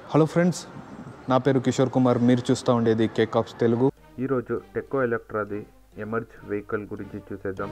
Hello friends నా పేరు కిషోర్ కుమార్ మీరు చూస్తూ ఉండేది కేక్ ఆప్స్ తెలుగు ఈరోజు టెక్కో ఎలక్ట్రాది ఎమర్జ్ వెహికల్ గురించి చూసేద్దాం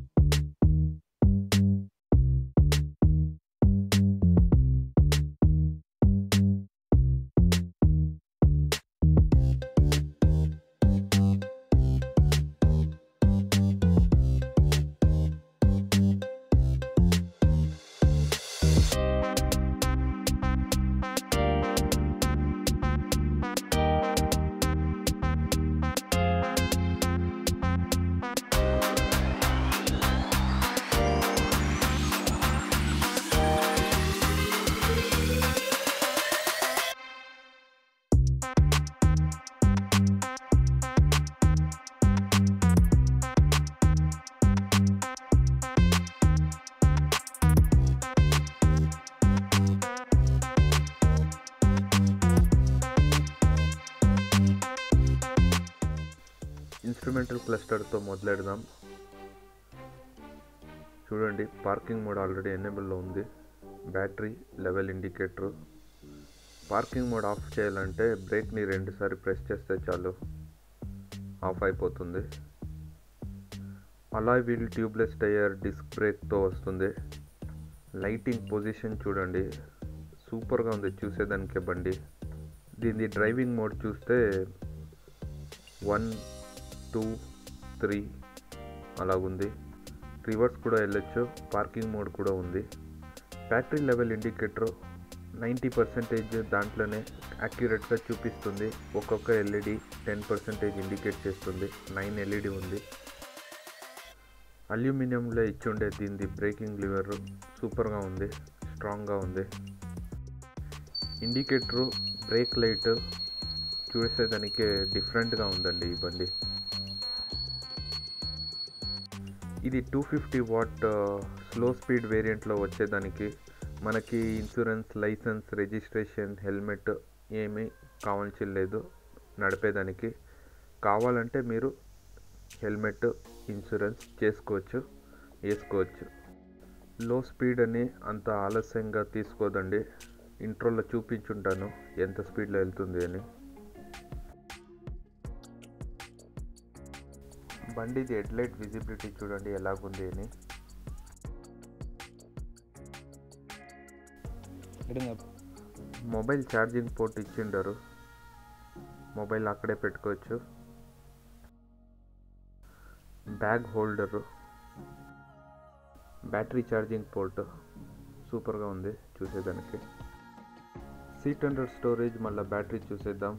ఇన్స్ట్రుమెంటల్ క్లస్టర్తో మొదలెడదాం చూడండి పార్కింగ్ మోడ్ ఆల్రెడీ ఎనేబుల్లో ఉంది battery level indicator parking mode off చేయాలంటే బ్రేక్ని రెండుసారి ప్రెస్ చేస్తే చాలు ఆఫ్ అయిపోతుంది alloy wheel tubeless tyre disc బ్రేక్తో వస్తుంది లైటింగ్ పొజిషన్ చూడండి సూపర్గా ఉంది చూసేదానికే బండి దీని డ్రైవింగ్ మోడ్ చూస్తే వన్ టూ త్రీ అలాగుంది రివర్స్ కూడా వెళ్ళొచ్చు పార్కింగ్ మోడ్ కూడా ఉంది battery level indicator ninety percentage దాంట్లోనే యాక్యురేట్గా చూపిస్తుంది ఒక్కొక్క ఎల్ఈడి టెన్ పర్సెంటేజ్ ఇండికేట్ చేస్తుంది నైన్ ఎల్ఈడి ఉంది అల్యూమినియంలో ఇచ్చుండే దీనిది బ్రేకింగ్ లివర్ సూపర్గా ఉంది స్ట్రాంగ్గా ఉంది ఇండికేటరు బ్రేక్ లైట్ చూసేదానికి డిఫరెంట్గా ఉందండి ఈ బండి ఇది two fifty watt slow speed వేరియంట్లో వచ్చేదానికి మనకి ఇన్సూరెన్స్ లైసెన్స్ రిజిస్ట్రేషన్ హెల్మెట్ ఏమీ కావాల్సి లేదు నడిపేదానికి కావాలంటే మీరు హెల్మెట్ ఇన్సూరెన్స్ చేసుకోవచ్చు వేసుకోవచ్చు లో స్పీడ్ అని అంత ఆలస్యంగా తీసుకోదండి ఇంట్రోలో చూపించుంటాను ఎంత స్పీడ్లో వెళ్తుంది అని బండిది హెడ్లైట్ విజిబిలిటీ చూడండి ఎలాగుంది అని మొబైల్ ఛార్జింగ్ పోర్ట్ ఇచ్చిండారు మొబైల్ అక్కడే పెట్టుకోవచ్చు bag holder battery charging port సూపర్గా ఉంది చూసేదానికి సీట్ అండర్ స్టోరేజ్ మళ్ళీ బ్యాటరీ చూసేద్దాం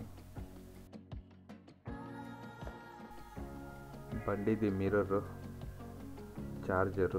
బండిది మిర్రర్ చార్జరు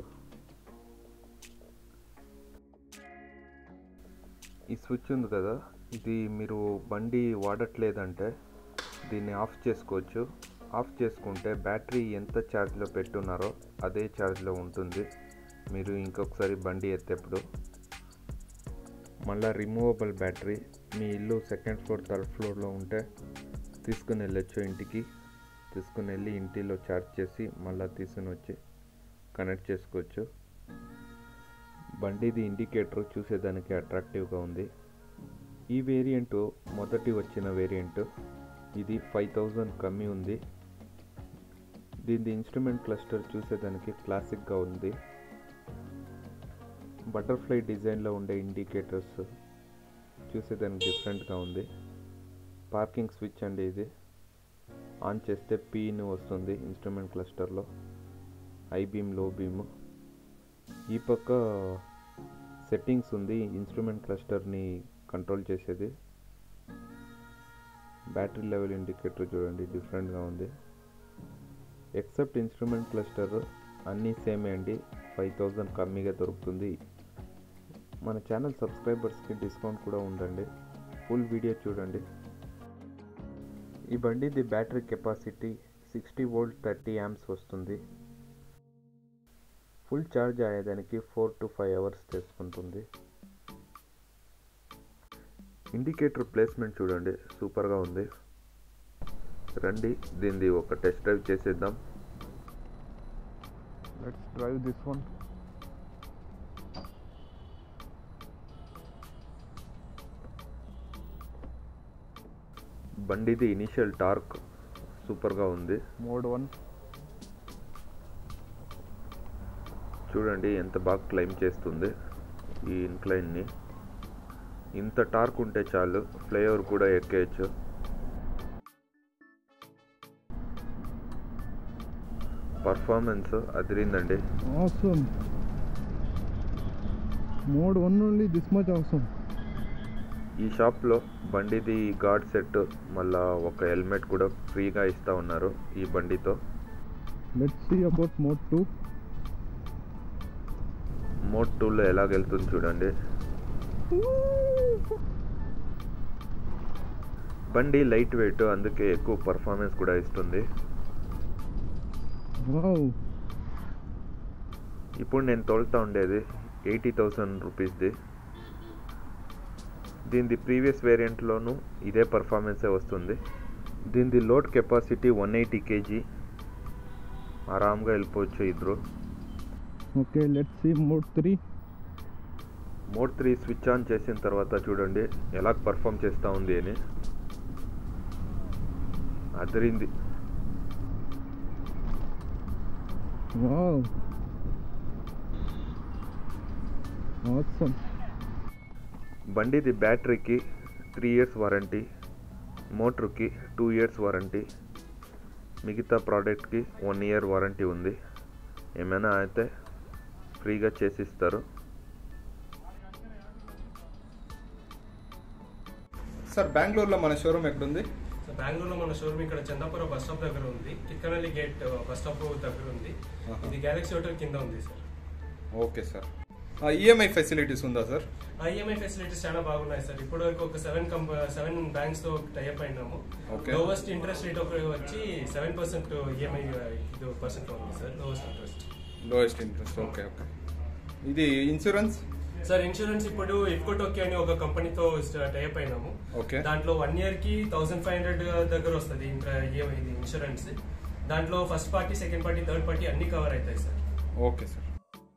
ఈ స్విచ్ ఉంది కదా ఇది మీరు బండి వాడట్లేదంటే దీన్ని ఆఫ్ చేసుకోవచ్చు ఆఫ్ చేసుకుంటే బ్యాటరీ ఎంత ఛార్జ్లో పెట్టున్నారో అదే ఛార్జ్లో ఉంటుంది మీరు ఇంకొకసారి బండి ఎత్తేప్పుడు మళ్ళీ రిమూవబుల్ బ్యాటరీ మీ ఇల్లు సెకండ్ ఫ్లోర్ థర్డ్ ఫ్లోర్లో ఉంటే తీసుకుని వెళ్ళొచ్చు ఇంటికి తీసుకుని వెళ్ళి ఇంటిలో ఛార్జ్ చేసి మళ్ళీ తీసుకుని వచ్చి కనెక్ట్ చేసుకోవచ్చు బండిది ఇండికేటర్ చూసేదానికి అట్రాక్టివ్గా ఉంది ఈ వేరియంట్ మొదటి వచ్చిన వేరియంట్ ఇది ఫైవ్ థౌజండ్ కమ్మి ఉంది దీని ఇన్స్ట్రుమెంట్ క్లస్టర్ చూసేదానికి క్లాసిక్గా ఉంది బటర్ఫ్లై డిజైన్లో ఉండే ఇండికేటర్స్ చూసేదానికి డిఫరెంట్గా ఉంది పార్కింగ్ స్విచ్ అండి ఇది ఆన్ చేస్తే పీన్ వస్తుంది ఇన్స్ట్రుమెంట్ క్లస్టర్లో హై బీమ్ లో బీమ్ ఈ పక్క సెట్టింగ్స్ ఉంది ఇన్స్ట్రుమెంట్ క్లస్టర్ని కంట్రోల్ చేసేది బ్యాటరీ లెవెల్ ఇండికేటర్ చూడండి డిఫరెంట్గా ఉంది ఎక్సెప్ట్ ఇన్స్ట్రుమెంట్ క్లస్టర్ అన్నీ సేమే అండి ఫైవ్ థౌజండ్ కమ్మిగా దొరుకుతుంది మన ఛానల్ సబ్స్క్రైబర్స్కి డిస్కౌంట్ కూడా ఉందండి ఫుల్ వీడియో చూడండి ఈ బండిది battery capacity sixty volt thirty amps వస్తుంది ఫుల్ ఛార్జ్ అయ్యేదానికి ఫోర్ టు ఫైవ్ అవర్స్ తీసుకుంటుంది ఇండికేటర్ ప్లేస్మెంట్ చూడండి సూపర్గా ఉంది రండి దీనిది ఒక టెస్ట్ డ్రైవ్ చేసేద్దాం లెట్స్ డ్రైవ్ దిస్ వన్ బండిది ఇనిషియల్ టార్క్ సూపర్గా ఉంది మోడ్ వన్ చూడండి ఎంత బాగా క్లైమ్ చేస్తుంది ఈ ఇన్క్లైన్ని ఇంత టార్క్ ఉంటే చాలు ఫ్లైఓవర్ కూడా ఎక్కేయచ్చు పర్ఫార్మెన్స్ అదిరిందండి awesome mode 1 only this much awesome ఈ షాప్లో బండిది గార్డ్ సెట్ మళ్ళా ఒక హెల్మెట్ కూడా ఫ్రీగా ఇస్తూ ఉన్నారు ఈ బండితో let's see about mode 2 mode టూలో ఎలాగెళ్తుంది చూడండి బండి లైట్ వెయిట్ అందుకే ఎక్కువ పర్ఫార్మెన్స్ కూడా ఇస్తుంది wow ఇప్పుడు నేను తోలుతా ఉండేది ఎయిటీ థౌసండ్ రూపీస్ది దీనిది ప్రీవియస్ వేరియంట్లోనూ ఇదే పర్ఫార్మెన్సే వస్తుంది దీనిది load capacity one eighty KG ఆరామ్గా వెళ్ళిపోవచ్చు ఇద్దరు okay let's see mode 3 mode three switch on చేసిన తర్వాత చూడండి ఎలా పర్ఫామ్ చేస్తూ ఉంది అని అదిరింది wow awesome బండిది బ్యాటరీకి త్రీ ఇయర్స్ వారంటీ మోటర్కి టూ ఇయర్స్ వారంటీ మిగతా ప్రోడక్ట్కి వన్ ఇయర్ వారంటీ ఉంది ఏమైనా అయితే ఫ్రీగా చేసిస్తారు సార్ బెంగళూరులో మన షోరూమ్ ఎక్కడుంది సో బెంగళూరులో మన షోరూమ్ ఇక్కడ చందాపురం బస్ స్టాప్ దగ్గర ఉంది కిక్కనల్లి గేట్ బస్ స్టాప్ దగ్గర ఉంది ఆహా. ఇది గెలాక్సీ హోటల్ కింద ఉంది sir okay sir EMI facilities ఉందా సార్ ఐఎంఐ ఫెసిలిటీస్ చాలా బాగున్నాయి సార్ ఇప్పటి వరకు ఒక సెవెన్ కంప సెవెన్ బ్యాంక్స్ తో టైప్ అయినాము Okay. లోవెస్ట్ ఇంట్రెస్ట్ రేట్ ఒక వచ్చి సెవెన్ పర్సెంట్ ఈఎంఐ ఇది పర్సెంట్ ఉంది sir lowest interest lowest interest okay okay ఇది ఇన్సూరెన్స్ సార్ ఇన్సూరెన్స్ ఇప్పుడు ఇఫ్కో టోకి అని ఒక కంపెనీతో టైప్ అయినాము Okay. దాంట్లో వన్ ఇయర్ కి థౌసండ్ ఫైవ్ హండ్రెడ్ దగ్గర వస్తుంది ఈఎంఐ ఇది ఇన్సూరెన్స్ దాంట్లో first party second party third party అన్ని కవర్ అవుతాయి సార్ ఓకే సార్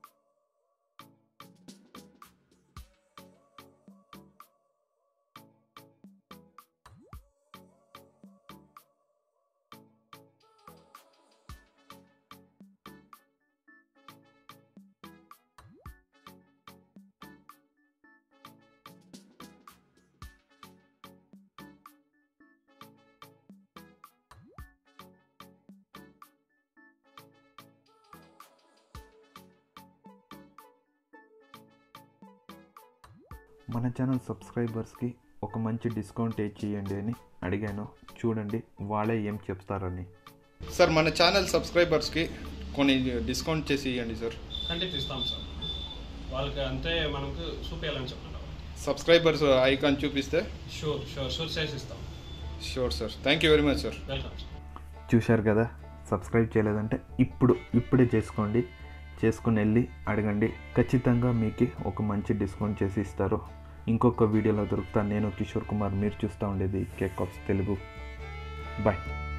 మన ఛానల్ సబ్స్క్రైబర్స్కి ఒక మంచి డిస్కౌంట్ ఏ చేయండి అని అడిగాను చూడండి వాళ్ళే ఏం చెప్తారని సార్ మన ఛానల్ సబ్స్క్రైబర్స్కి కొన్ని డిస్కౌంట్ చేసి ఇవ్వండి సార్ ఖండిత ఇస్తాం సార్ వాళ్ళకి అంటే మనకు చూపించాలని చెప్తున్నాం సబ్స్క్రైబర్స్ ఐకాన్ చూపిస్తే షూర్ షూర్ షూర్ సైజ్ ఇస్తాం sure sir thank you very much sir welcome sir చూశారు కదా సబ్స్క్రైబ్ చేయలేదంటే ఇప్పుడు ఇప్పుడే చేసుకోండి చేసుకుని వెళ్ళి అడగండి ఖచ్చితంగా మీకు ఒక మంచి డిస్కౌంట్ చేసి ఇస్తారు ఇంకొక వీడియోలో దొరుకుతాను నేను కిషోర్ కుమార్ మీరు చూస్తూ ఉండేది కేక్ ఆఫ్ తెలుగు బాయ్